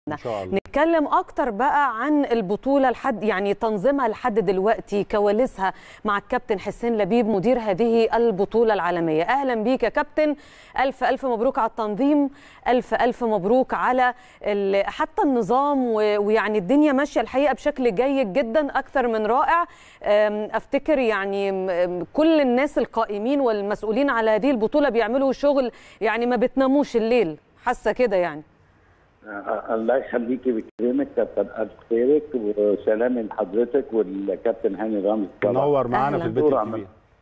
ان شاء الله نتكلم اكتر بقى عن البطوله لحد يعني تنظيمها لحد دلوقتي كواليسها مع الكابتن حسين لبيب مدير هذه البطوله العالميه اهلا بيك يا كابتن الف الف مبروك على التنظيم الف الف مبروك على حتى النظام ويعني الدنيا ماشيه الحقيقه بشكل جيد جدا اكثر من رائع افتكر يعني كل الناس القائمين والمسؤولين على هذه البطوله بيعملوا شغل يعني ما بتناموش الليل حاسه كده يعني الله يخليكي بكريمك كابتن الف خيرك وسلام لحضرتك والكابتن هاني رمزي تنور معانا في البيت الكبير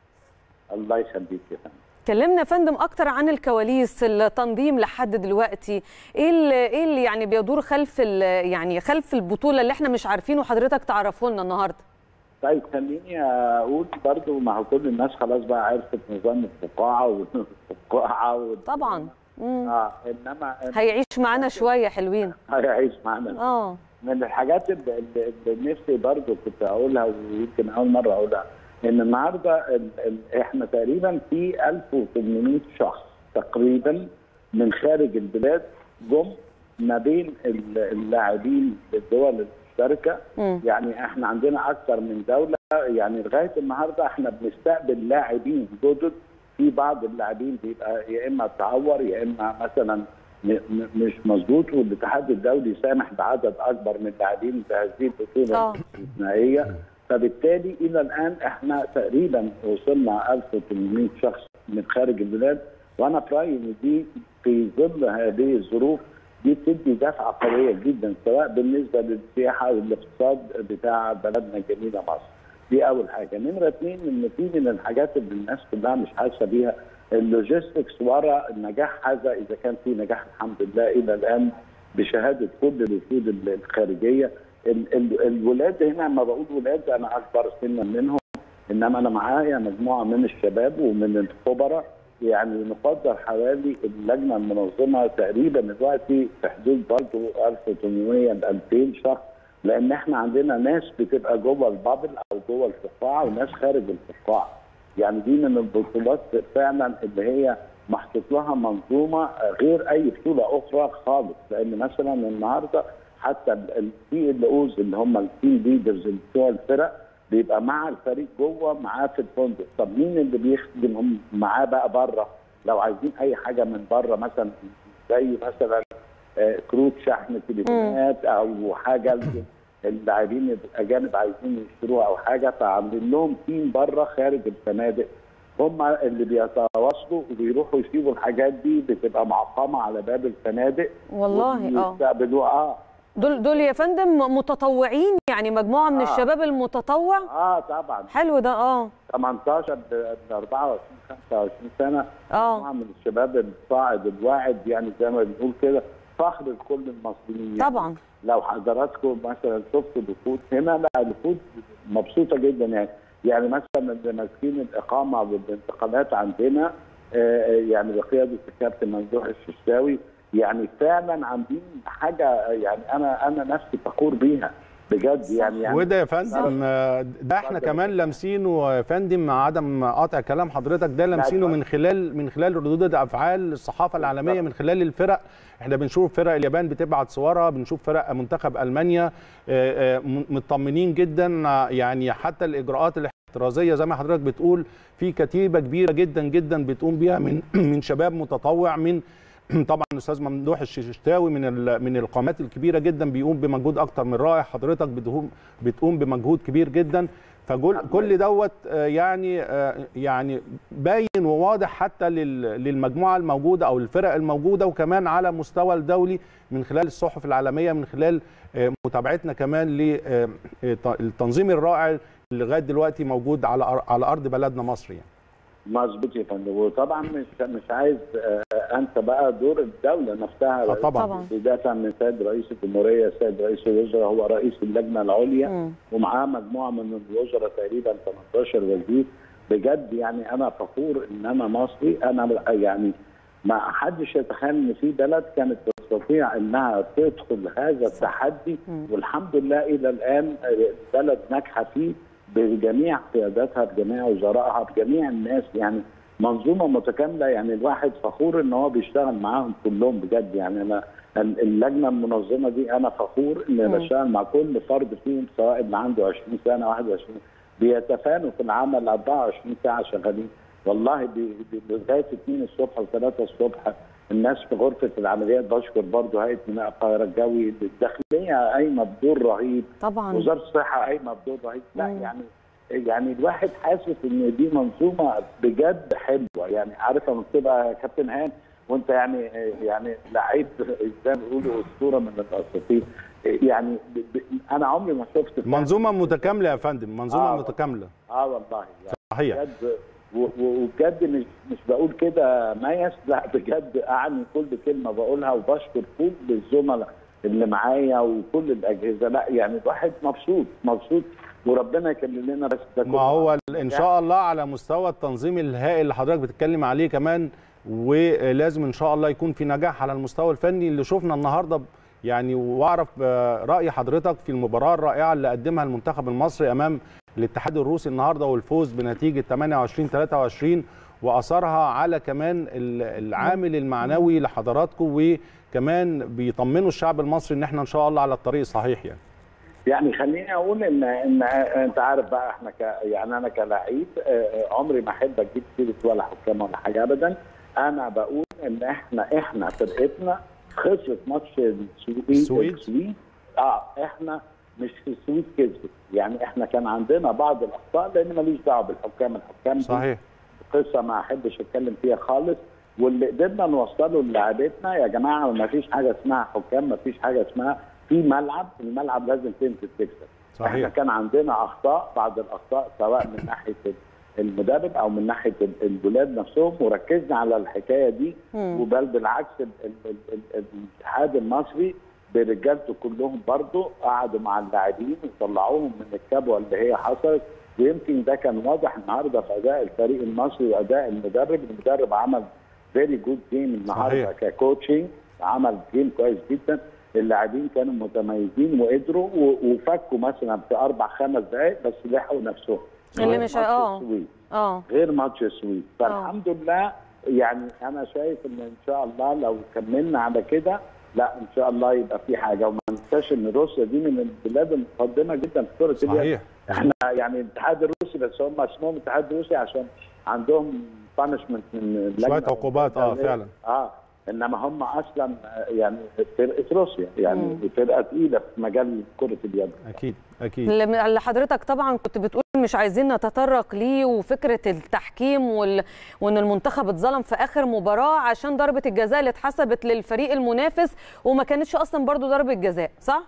الله يخليك يا فندم كلمنا يا فندم اكتر عن الكواليس التنظيم لحد دلوقتي ايه اللي ايه اللي يعني بيدور خلف يعني خلف البطوله اللي احنا مش عارفينه حضرتك تعرفه لنا النهارده طيب خليني اقول برضو ما هو كل الناس خلاص بقى عرفت نظام الفقاعه والفقاعه وال... طبعا مم. اه انما هيعيش معانا شويه حلوين هيعيش معانا اه من الحاجات اللي, اللي نفسي برضو كنت اقولها ويمكن اول مره اقولها ان النهارده ال ال احنا تقريبا في 1800 شخص تقريبا من خارج البلاد جم ما بين اللاعبين للدول المشتركه مم. يعني احنا عندنا اكثر من دوله يعني لغايه النهارده احنا بنستقبل لاعبين جدد في بعض اللاعبين بيبقى يا اما تعور يا اما مثلا مش مظبوط والاتحاد الدولي سامح بعدد اكبر من اللاعبين في هذه البطوله الاستثنائيه فبالتالي الى الان احنا تقريبا وصلنا 1800 شخص من خارج البلاد وانا في رايي ان دي في ظل هذه الظروف دي بتدي دفعه قويه جدا سواء بالنسبه للسياحه والاقتصاد بتاع بلدنا الجميله مصر. دي اول حاجه، نمره اثنين ان في من الحاجات اللي الناس كلها مش حاسه بيها اللوجيستكس ورا النجاح هذا اذا كان في نجاح الحمد لله الى الان بشهاده كل الوفود الخارجيه ال ال الولاد هنا لما بقول ولاد انا اكبر سنا منهم انما انا معايا مجموعه من الشباب ومن الخبراء يعني نقدر حوالي اللجنه المنظمه تقريبا دلوقتي في حدود برضه 1800 ل 2000 شخص لان احنا عندنا ناس بتبقى جوه البابل او جوه الفقاعه وناس خارج الفقاعه يعني دي من البطولات فعلا اللي هي محطوط لها منظومه غير اي بطوله اخرى خالص لان مثلا النهارده حتى البي ال اوز اللي هم التيم ليدرز بتوع الفرق بيبقى مع الفريق جوه معاه في الفندق طب مين اللي بيخدم معاه بقى بره لو عايزين اي حاجه من بره مثلا زي مثلا كروت شحن تليفونات او حاجه اللاعبين الاجانب عايزين يشتروها او حاجه فعاملين لهم تيم بره خارج الفنادق هم اللي بيتواصلوا وبيروحوا يسيبوا الحاجات دي بتبقى معقمه على باب الفنادق والله اه يستقبلوها اه دول دول يا فندم متطوعين يعني مجموعه من آه. الشباب المتطوع اه طبعا حلو ده اه 18 ل 24 25 سنه اه مجموعه من الشباب الصاعد الواعد يعني زي ما بنقول كده فخر لكل المصريين يعني طبعا لو حضراتكم مثلا شفتوا الوفود هنا لا الوفود مبسوطه جدا يعني يعني مثلا اللي ماسكين الاقامه والانتقالات عندنا آه يعني بقياده الكابتن ممدوح الششاوي يعني فعلا عاملين حاجه يعني انا انا نفسي فخور بيها بجد يعني, يعني وده يا فندم ده احنا كمان لامسينه يا فندم مع عدم قطع كلام حضرتك ده لامسينه من خلال من خلال ردود افعال الصحافه العالميه من خلال الفرق احنا بنشوف فرق اليابان بتبعت صورها بنشوف فرق منتخب المانيا مطمنين جدا يعني حتى الاجراءات الاحترازيه زي ما حضرتك بتقول في كتيبه كبيره جدا جدا بتقوم بيها من من شباب متطوع من طبعا الاستاذ ممدوح الششتاوي من من القامات الكبيره جدا بيقوم بمجهود اكتر من رائع حضرتك بتقوم بمجهود كبير جدا فكل دوت يعني يعني باين وواضح حتى للمجموعه الموجوده او الفرق الموجوده وكمان على مستوى الدولي من خلال الصحف العالميه من خلال متابعتنا كمان للتنظيم الرائع اللي لغايه دلوقتي موجود على على ارض بلدنا مصر يعني. مظبوط يا فندم وطبعا مش مش عايز انسى بقى دور الدوله نفسها طبعا بدايه من سيد رئيس الجمهوريه سيد رئيس الوزراء هو رئيس اللجنه العليا مم. ومعاه مجموعه من الوزراء تقريبا 18 وزير بجد يعني انا فخور ان انا مصري انا يعني ما حدش يتخيل ان في بلد كانت تستطيع انها تدخل هذا التحدي والحمد لله الى الان البلد ناجحه فيه بجميع قياداتها بجميع وزرائها بجميع الناس يعني منظومه متكامله يعني الواحد فخور ان هو بيشتغل معاهم كلهم بجد يعني انا ال- اللجنه المنظمه دي انا فخور ان مم. بشتغل مع كل فرد فيهم سواء اللي عنده 20 سنه 21 بيتفانوا في العمل 24 ساعه شغالين والله بي- بي- لغايه 2 الصبح و3 الصبح الناس في غرفه العمليات بشكر برضه هيئه ميناء القاهره الجوي الداخليه قايمه بدور رهيب طبعا وزاره الصحه قايمه بدور رهيب لا مم. يعني يعني الواحد حاسس ان دي منظومه بجد حلوه يعني عارف لما بتبقى كابتن هان وانت يعني يعني لعيب زي ما بيقولوا اسطوره من الاساطير يعني ب- ب- انا عمري ما شفت منظومه متكامله يا فندم منظومه آه. متكامله اه والله يعني صحيح بجد و- و- وبجد مش مش بقول كده ميس لا بجد اعني كل كلمه بقولها وبشكر كل الزملاء اللي معايا وكل الاجهزه لا يعني الواحد مبسوط مبسوط وربنا يكلل لنا بس ده ما كله. هو ان شاء الله على مستوى التنظيم الهائل اللي حضرتك بتتكلم عليه كمان ولازم ان شاء الله يكون في نجاح على المستوى الفني اللي شفنا النهارده يعني واعرف آه، راي حضرتك في المباراه الرائعه اللي قدمها المنتخب المصري امام الاتحاد الروسي النهارده والفوز بنتيجه 28 23 واثرها على كمان ال- العامل المعنوي لحضراتكم وكمان بيطمنوا الشعب المصري ان احنا ان شاء الله على الطريق الصحيح يعني يعني خليني اقول ان ان انت عارف بقى احنا ك يعني انا كلاعب آه، عمري ما احب اجيب سيره ولا حكام ولا حاجه ابدا انا بقول ان احنا احنا فرقتنا خسرت ماتش السويد السويد؟ السويد اه احنا مش في السويد كسبت يعني احنا كان عندنا بعض الاخطاء لان ماليش دعوه بالحكام الحكام دي صحيح قصه ما احبش اتكلم فيها خالص واللي قدرنا نوصله للاعبتنا يا جماعه ما فيش حاجه اسمها حكام ما فيش حاجه اسمها في ملعب الملعب لازم تنزل تكسب احنا صحيح كان عندنا اخطاء بعض الاخطاء سواء من ناحيه المدرب او من ناحيه ال- الولاد نفسهم وركزنا على الحكايه دي مم. وبل بالعكس ال- ال- ال- ال- الاتحاد المصري برجالته كلهم برضه قعدوا مع اللاعبين وطلعوهم من الكبوه اللي هي حصلت ويمكن ده كان واضح النهارده في اداء الفريق المصري واداء المدرب، المدرب عمل فيري جود جيم النهارده صحيح. ككوتشنج عمل جيم كويس جدا اللاعبين كانوا متميزين وقدروا و- وفكوا مثلا في اربع خمس دقائق بس لحقوا نفسهم اللي غير مش- ماتش آه. السويد. اه غير ماتش السويد فالحمد لله يعني انا شايف ان ان شاء الله لو كملنا على كده لا ان شاء الله يبقى في حاجه وما ننساش ان روسيا دي من البلاد المتقدمه جدا في كره اليد صحيح احنا يعني الاتحاد الروسي بس هم اسمهم اتحاد روسي عشان عندهم بانشمنت من اللجنة شويه عقوبات اه فعلا اه انما هم اصلا آه، يعني فرقه روسيا يعني مم. فرقه تقيله في مجال كره اليد اكيد اكيد اللي اللي حضرتك طبعا كنت بتقول مش عايزين نتطرق ليه وفكره التحكيم وال... وان المنتخب اتظلم في اخر مباراه عشان ضربه الجزاء اللي اتحسبت للفريق المنافس وما كانتش اصلا برضو ضربه جزاء صح؟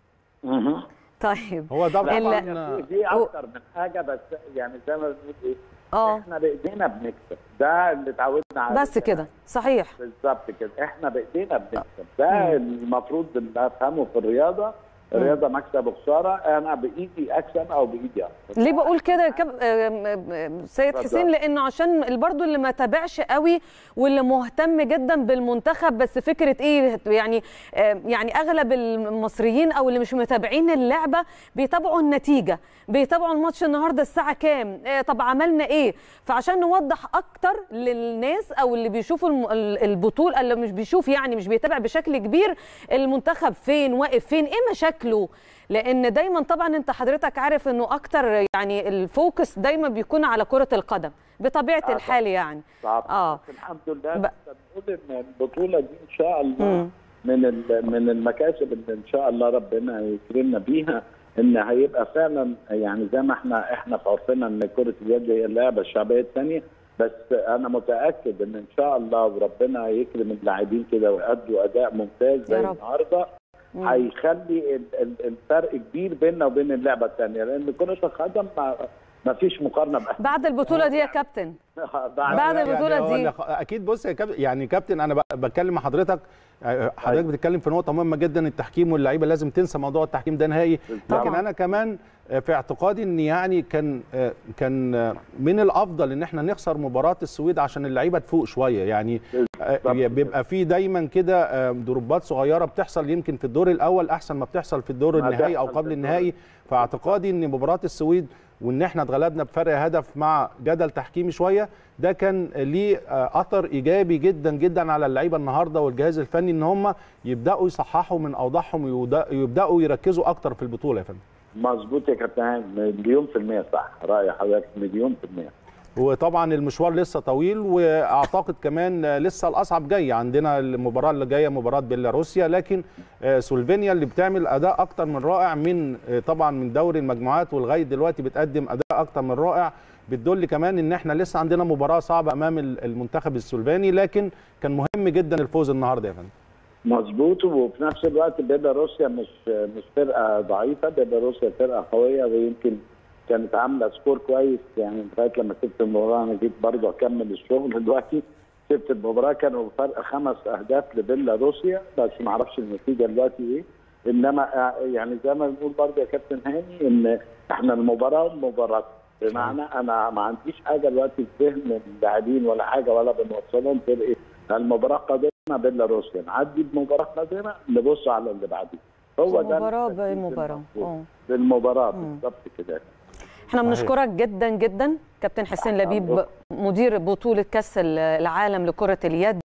مه. طيب هو ده لا ال- طبعا دي- دي اكتر من حاجه بس يعني زي ما بنقول ايه اه احنا بايدينا بنكسب ده اللي اتعودنا عليه بس كده صحيح بالظبط كده احنا بايدينا بنكسب ده المفروض اللي افهمه في الرياضه الرياضه مكسب وخساره انا بايدي اكسب او بايدي اخسر ليه بقول كده يا كاب... آم، آم، سيد اتفضل. حسين لانه عشان برضو اللي ما تابعش قوي واللي مهتم جدا بالمنتخب بس فكره ايه يعني آم، يعني اغلب المصريين او اللي مش متابعين اللعبه بيتابعوا النتيجه بيتابعوا الماتش النهارده الساعه كام آه، طب عملنا ايه فعشان نوضح اكتر للناس او اللي بيشوفوا الم- ال- البطوله اللي مش بيشوف يعني مش بيتابع بشكل كبير المنتخب فين واقف فين ايه مشاكله لان دايما طبعا انت حضرتك عارف انه اكتر يعني الفوكس دايما بيكون على كره القدم بطبيعه آه، الحال يعني صعب اه بس الحمد لله ب- بس بنقول ان البطوله دي ان شاء الله مم. من ال- من المكاسب اللي ان شاء الله ربنا يكرمنا بيها ان هيبقى فعلا يعني زي ما احنا احنا في عرفنا ان كره اليد هي اللعبه الشعبيه الثانيه بس انا متاكد ان ان شاء الله وربنا يكرم اللاعبين كده ويأدوا اداء ممتاز زي يا رب. النهارده مم. هيخلي ال- ال- الفرق كبير بيننا وبين اللعبه الثانيه لان كره القدم ما- ما فيش مقارنه بأهل. بعد البطوله دي يا كابتن بعد يعني البطولة هو دي. اللي- اكيد بص يا كابتن يعني كابتن انا ب- بتكلم مع حضرتك آه، حضرتك بتتكلم في نقطه مهمه جدا التحكيم واللعيبه لازم تنسى موضوع التحكيم ده نهائي لكن طبعاً. انا كمان آه، في اعتقادي ان يعني كان آه، كان آه، من الافضل ان احنا نخسر مباراه السويد عشان اللعيبه تفوق شويه يعني آه، بيبقى في دايما كده آه، دروبات صغيره بتحصل يمكن في الدور الاول احسن ما بتحصل في الدور ما النهائي او تحصل قبل في الدور النهائي فاعتقادي ان مباراه السويد وان احنا اتغلبنا بفرق هدف مع جدل تحكيمي شويه ده كان ليه آه، اثر ايجابي جدا جدا على اللعيبه النهارده والجهاز الفني ان هم يبداوا يصححوا من اوضاعهم ويبدا- ويبداوا يركزوا اكتر في البطوله يا فندم مظبوط يا كابتن هاني مليون في المية صح رأي حضرتك مليون في المية وطبعا المشوار لسه طويل واعتقد كمان لسه الاصعب جاي عندنا المباراه اللي جايه مباراه بيلاروسيا لكن آه، سلوفينيا اللي بتعمل اداء اكتر من رائع من آه، طبعا من دوري المجموعات ولغايه دلوقتي بتقدم اداء اكتر من رائع بتدل كمان ان احنا لسه عندنا مباراه صعبه امام ال- المنتخب السلوفيني لكن كان مهم جدا الفوز النهارده يا فندم مظبوط وفي نفس الوقت بيلاروسيا مش مش فرقه ضعيفه بيلاروسيا فرقه قويه ويمكن كانت عامله سكور كويس يعني لغايه لما سبت المباراه انا جيت برضه اكمل الشغل دلوقتي سبت المباراه كانوا فرق خمس اهداف لبيلاروسيا بس ما اعرفش النتيجه دلوقتي ايه انما يعني زي ما بنقول برضه يا كابتن هاني ان احنا المباراه مباراه بمعنى انا ما عنديش حاجه دلوقتي في ذهن اللاعبين ولا حاجه ولا بنوصلهم فرقه المباراه قادمه بيلاروسيا نعدي بمباراه قادمه نبص على اللي بعديه هو ده مباراة التركيز بمباراة المطلوب. آه. بالمباراه بالظبط كده احنا صحيح. بنشكرك جدا جدا كابتن حسين لبيب مدير بطولة كأس العالم لكرة اليد